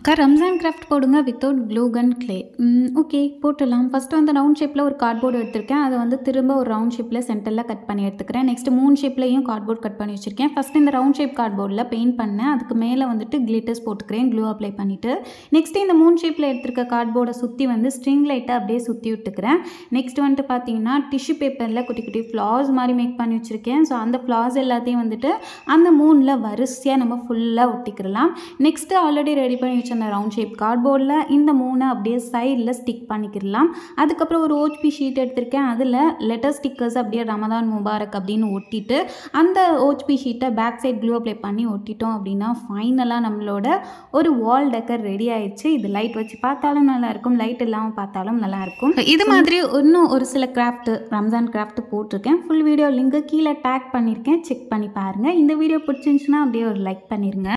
அக்கா ரம்ஜான் கிராஃப்ட் போடுங்க without glue gun clay okay போட்டுடலாம் ஃபஸ்ட்டு வந்து ரவுண்ட் ஷேப்பில் ஒரு கார்ட்போர்டு எடுத்திருக்கேன் அதை வந்து திரும்ப ஒரு ரவுண்ட் ஷேப்பில் சென்டரில் கட் பண்ணி எடுத்துக்கிறேன் நெக்ஸ்ட் மூணு ஷேப்லையும் கார்ட்போர்ட் கட் பண்ணி வச்சுருக்கேன் ஃபஸ்ட்டு இந்த ரவுண்ட் ஷேப் கார்ட்போர்டில் பெயிண்ட் பண்ணேன் அதுக்கு மேலே வந்துட்டு கிளிட்டர்ஸ் போட்டுக்கிறேன் க்ளூ அப்ளை பண்ணிவிட்டு நெக்ஸ்ட் இந்த மூணு ஷேப்பில் எடுத்திருக்க கார்ட்போர்டை சுற்றி வந்து ஸ்ட்ரிங் லைட்டை அப்படியே சுற்றி விட்டுக்கிறேன் நெக்ஸ்ட் வந்துட்டு பார்த்தீங்கன்னா டிஷ்யூ பேப்பரில் குட்டி குட்டி ஃப்ளார்ஸ் மாதிரி மேக் பண்ணி வச்சுருக்கேன் ஸோ அந்த ஃப்ளார்ஸ் எல்லாத்தையும் வந்துட்டு அந்த மூணில் வரிசையாக நம்ம ஃபுல்லாக ஒட்டிக்கிறலாம் நெக்ஸ்ட்டு ஆல்ரெடி ரெடி பண்ணி வச்ச அந்த ரவுண்ட் ஷேப் கார்ட்போர்டில் இந்த மூணை அப்படியே சைடில் ஸ்டிக் பண்ணிக்கிடலாம் அதுக்கப்புறம் ஒரு ஓஹ்பி ஷீட் எடுத்திருக்கேன் அதில் லெட்டர் ஸ்டிக்கர்ஸ் அப்படியே ரமதான் முபாரக் அப்படின்னு ஒட்டிட்டு அந்த ஓஹ்பி ஷீட்டை பேக் சைட் க்ளூ அப்ளை பண்ணி ஒட்டிட்டோம் அப்படின்னா ஃபைனலாக நம்மளோட ஒரு வால் டெக்கர் ரெடி ஆயிடுச்சு இது லைட் வச்சு பார்த்தாலும் நல்லாயிருக்கும் லைட் இல்லாமல் பார்த்தாலும் நல்லாயிருக்கும் இது மாதிரி இன்னும் ஒரு சில கிராஃப்ட் ரம்ஜான் கிராஃப்ட் போட்டிருக்கேன் ஃபுல் வீடியோ லிங்க்கு கீழே டேக் பண்ணியிருக்கேன் செக் பண்ணி பாருங்கள் இந்த வீடியோ பிடிச்சிருந்துச்சுன்னா அப்படியே ஒரு லைக் பண்ணிடுங்க